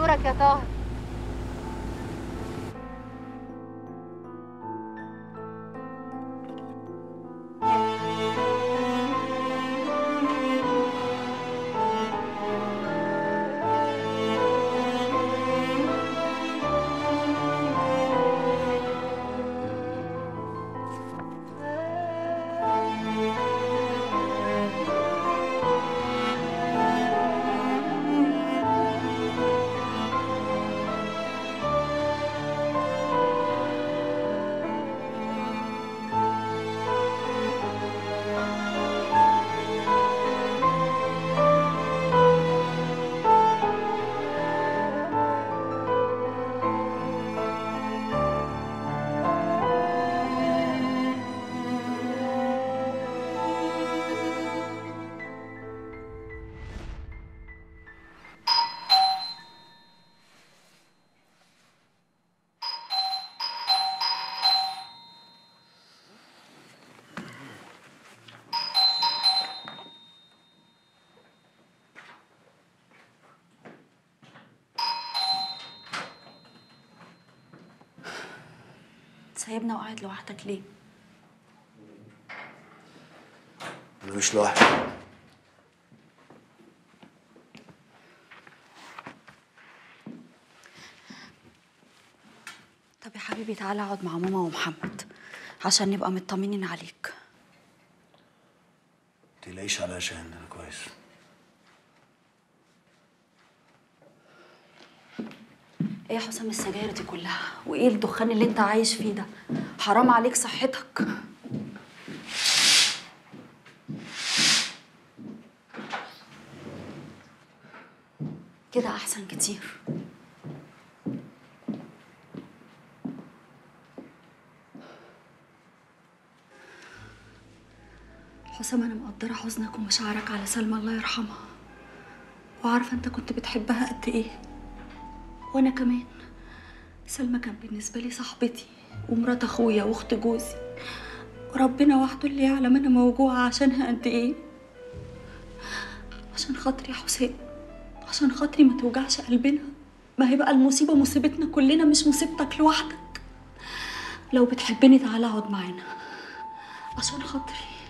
دورك يا طاهر سايبنا وقاعد لوحدك ليه؟ انا مش لوحدي طب يا حبيبي تعالى اقعد مع ماما ومحمد عشان نبقى مطمنين عليك متقلقيش عليا يا شاهين انا كويس ايه يا حسام السجاير دي كلها وايه الدخان اللي انت عايش فيه ده حرام عليك صحتك كده احسن كتير حسام انا مقدره حزنك ومشاعرك على سلمى الله يرحمها وعارفه انت كنت بتحبها قد ايه وانا كمان سلمى كان بالنسبه لي صاحبتي ومرات اخويا واخت جوزي وربنا وحده اللي يعلم انا موجوعه عشانها قد ايه عشان خاطري يا حسين عشان خاطري ما توجعش قلبنا ما هي بقى المصيبه مصيبتنا كلنا مش مصيبتك لوحدك لو بتحبني تعالى اقعد معانا عشان خاطري